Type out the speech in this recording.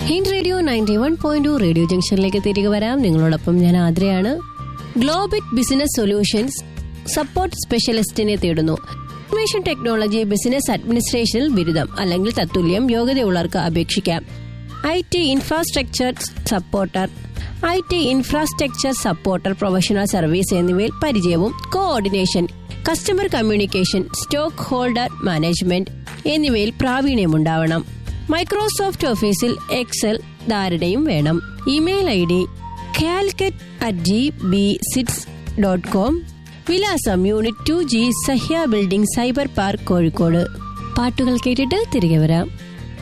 hint radio ninety one point radio ജംഗ്ഷനിലേക്ക് തിരികെ വരാം നിങ്ങളോടൊപ്പം ഞാൻ ആദ്രയാണ് ഗ്ലോബിറ്റ് ബിസിനസ് സൊല്യൂഷൻസ് സപ്പോർട്ട് സ്പെഷ്യലിസ്റ്റിനെ തേടുന്നു ഇൻഫർമേഷൻ ടെക്നോളജി ബിസിനസ് അഡ്മിനിസ്ട്രേഷനിൽ ബിരുദം അല്ലെങ്കിൽ തത്തുല്യം യോഗ്യതയുള്ളവർക്ക് അപേക്ഷിക്കാം I T infrastructure supporter I T infrastructure supporter professional service എന്നിവയിൽ പരിചയവും coordination customer communication stock holder management എന്നിവയിൽ പ്രാവീണ്യമുണ്ടാവണം മൈക്രോസോഫ്റ്റ് ഓഫീസിൽ എക്സൽ ധാരണയും വേണം email I D Calicut at G B sits dot com വിലാസം unit two G Sahya building cyber park Kozhikode പാട്ടുകൾ കേട്ടിട്ട് തിരികെ വരാം